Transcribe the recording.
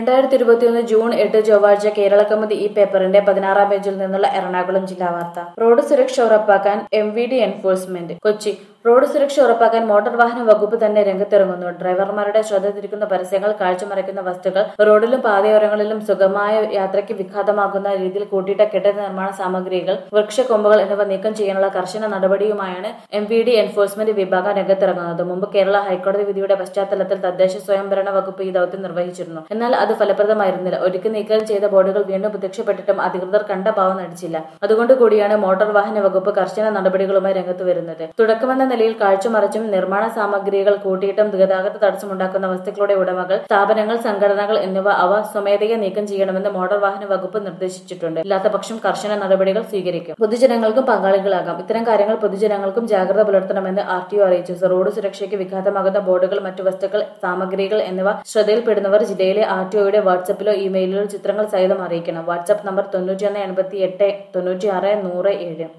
രണ്ടായിരത്തി ഇരുപത്തിയൊന്ന് ജൂൺ എട്ട് ചൊവ്വാഴ്ച കേരള കൗമുദി ഈ പേപ്പറിന്റെ പതിനാറാം പേജിൽ നിന്നുള്ള എറണാകുളം ജില്ലാ വാർത്ത റോഡ് സുരക്ഷ ഉറപ്പാക്കാൻ M V D enforcement Kochi road സുരക്ഷ ഉറപ്പാക്കാൻ മോട്ടോർ വാഹന വകുപ്പ് തന്നെ രംഗത്തിറങ്ങുന്നു ഡ്രൈവർമാരുടെ ശ്രദ്ധ തിരിക്കുന്ന പരസ്യങ്ങൾ കാഴ്ചമറയ്ക്കുന്ന വസ്തുക്കൾ റോഡിലും പാതയോരങ്ങളിലും സുഗമമായ യാത്രയ്ക്ക് വിഘാതമാകുന്ന രീതിയിൽ കൂട്ടിയിട്ട കെട്ടിട നിർമ്മാണ സാമഗ്രികൾ വൃക്ഷക്കൊമ്പുകൾ എന്നിവ നീക്കം ചെയ്യാനുള്ള കർശന നടപടിയുമായാണ് എം വി ഡി എൻഫോഴ്സ്മെന്റ് വിഭാഗം രംഗത്തിറങ്ങുന്നത് മുമ്പ് കേരള ഹൈക്കോടതി വിധിയുടെ പശ്ചാത്തലത്തിൽ തദ്ദേശ സ്വയംഭരണ വകുപ്പ് ഈ ദൌത്യം നിർവഹിച്ചിരുന്നു എന്നാൽ അത് ഫലപ്രദമായിരുന്നില്ല ഒരിക്കൽ നീക്കം ചെയ്ത ബോർഡുകൾ വീണ്ടും പ്രത്യക്ഷപ്പെട്ടിട്ടും അധികൃതർ കണ്ട ഭാവം നടിച്ചില്ല അതുകൊണ്ട് കൂടിയാണ് മോട്ടോർ വാഹന വകുപ്പ് കർശന നടപടികളുമായി രംഗത്ത് വരുന്നത് തുടക്കമെന്ന നിലയിൽ കാഴ്ചമറച്ചും നിർമ്മാണ സാമഗ്രികൾ കൂട്ടിയിട്ടും ഗതാഗത തടസ്സമുണ്ടാക്കുന്ന വസ്തുക്കളുടെ ഉടമകൾ സ്ഥാപനങ്ങൾ സംഘടനകൾ എന്നിവ അവ സ്വമേധയാ നീക്കം ചെയ്യണമെന്ന് മോട്ടോർ വാഹന വകുപ്പ് നിർദ്ദേശിച്ചിട്ടുണ്ട് ഇല്ലാത്ത പക്ഷം കർശന നടപടികൾ സ്വീകരിക്കും പൊതുജനങ്ങൾക്കും പങ്കാളികളാകാം ഇത്തരം കാര്യങ്ങൾ പൊതുജനങ്ങൾക്കും ജാഗ്രത പുലർത്തണമെന്ന് ആർ ടി ഒ അറിയിച്ചു റോഡ് സുരക്ഷയ്ക്ക് വിഘാതമാകുന്ന ബോർഡുകൾ മറ്റു വസ്തുക്കൾ സാമഗ്രികൾ എന്നിവ ശ്രദ്ധയിൽപ്പെടുന്നവർ ജില്ലയിലെ ആർ ടി ഒയുടെ വാട്സപ്പിലോ ഇമെയിലിലോ ചിത്രങ്ങൾ സഹിതം അറിയിക്കണം വാട്സ്ആപ്പ് നമ്പർ തൊണ്ണൂറ്റിയൊന്ന് എൺപത്തി എട്ട് തൊണ്ണൂറ്റി ആറ് നൂറ് ഏഴ്